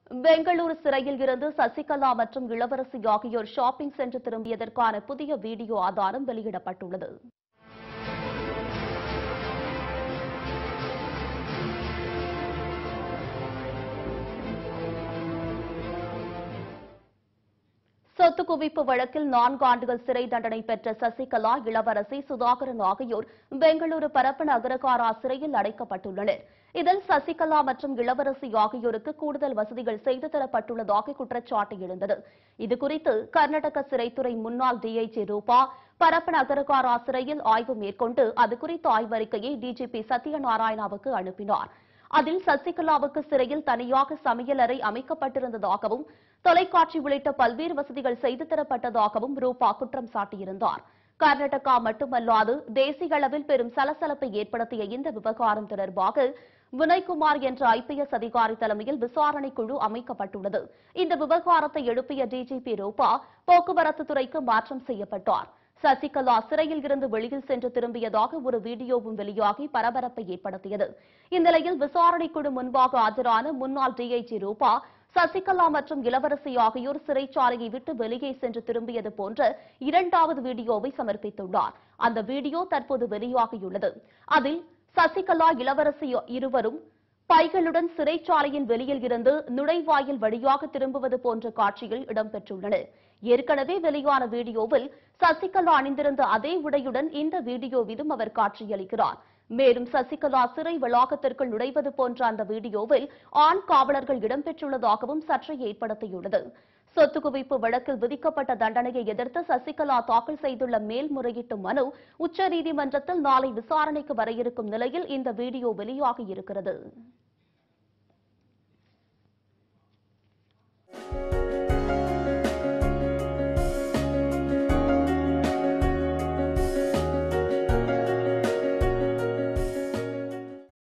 பெங்களூரு சிறையில் இருந்து சசிகலா மற்றும் இளவரசி ஆகியோர் ஷாப்பிங் சென்று திரும்பியதற்கான புதிய வீடியோ ஆதாரம் வெளியிடப்பட்டுள்ளது சொத்து குவிப்பு வழக்கில் நான்கு ஆண்டுகள் சிறை தண்டனை பெற்ற சசிகலா இளவரசி சுதாகரன் ஆகியோர் பெங்களூரு பரப்பன அகரகாரா சிறையில் அடைக்கப்பட்டுள்ளனர் இதில் சசிகலா மற்றும் இளவரசி ஆகியோருக்கு கூடுதல் வசதிகள் செய்து தரப்பட்டுள்ளதாக குற்றச்சாட்டு எழுந்தது இதுகுறித்து கர்நாடக சிறைத்துறை முன்னாள் டிஐஜி ரூபா பரப்பன அகரகாரா சிறையில் ஆய்வு மேற்கொண்டு அது குறித்த ஆய்வறிக்கையை டிஜிபி சத்யநாராயணாவுக்கு அனுப்பினார் அதில் சசிகலாவுக்கு சிறையில் தனியாக சமையலறை அமைக்கப்பட்டிருந்ததாகவும் தொலைக்காட்சி உள்ளிட்ட பல்வேறு வசதிகள் செய்து தரப்பட்டதாகவும் ரூபா குற்றம் சாட்டியிருந்தார் கர்நாடகா மட்டுமல்லாது தேசிய அளவில் பெரும் சலசலப்பை ஏற்படுத்திய இந்த விவகாரம் தொடர்பாக வினய்குமார் என்ற ஐபிஎஸ் அதிகாரி தலைமையில் விசாரணை குழு அமைக்கப்பட்டுள்ளது இந்த விவகாரத்தை எழுப்பிய டிஜிபி ரூபா போக்குவரத்து துறைக்கு மாற்றம் செய்யப்பட்டார் சசிகலா சிறையில் இருந்து வெளியில் சென்று திரும்பியதாக ஒரு வீடியோவும் வெளியாகி பரபரப்பை ஏற்படுத்தியது இந்நிலையில் விசாரணை குழு முன்பாக ஆஜரான முன்னாள் டிஐஜி ரூபா சசிகலா மற்றும் இளவரசி ஆகியோர் சிறைச்சாலையை விட்டு வெளியே சென்று திரும்பியது போன்ற இரண்டாவது வீடியோவை சமர்ப்பித்துள்ளார் அந்த வீடியோ தற்போது வெளியாகியுள்ளது அதில் சசிகலா இளவரசி இருவரும் பைகளுடன் சிறைச்சாலையின் வெளியில் இருந்து நுழைவாயில் வழியாக திரும்புவது போன்ற காட்சிகள் இடம்பெற்றுள்ளன ஏற்கனவே வெளியான வீடியோவில் சசிகலா அணிந்திருந்த அதே உடையுடன் இந்த வீடியோவிலும் அவர் காட்சியளிக்கிறார் மேலும் சசிகலா சிறை வளாகத்திற்குள் நுழைவது போன்ற அந்த வீடியோவில் ஆண் காவலர்கள் இடம்பெற்றுள்ளதாகவும் சர்ச்சை ஏற்படுத்தியுள்ளது சொத்து குவிப்பு வழக்கில் விதிக்கப்பட்ட தண்டனையை எதிர்த்து சசிகலா தாக்கல் செய்துள்ள மேல்முறையீட்டு மனு உச்சநீதிமன்றத்தில் நாளை விசாரணைக்கு வர இருக்கும் நிலையில் இந்த வீடியோ வெளியாகியிருக்கிறது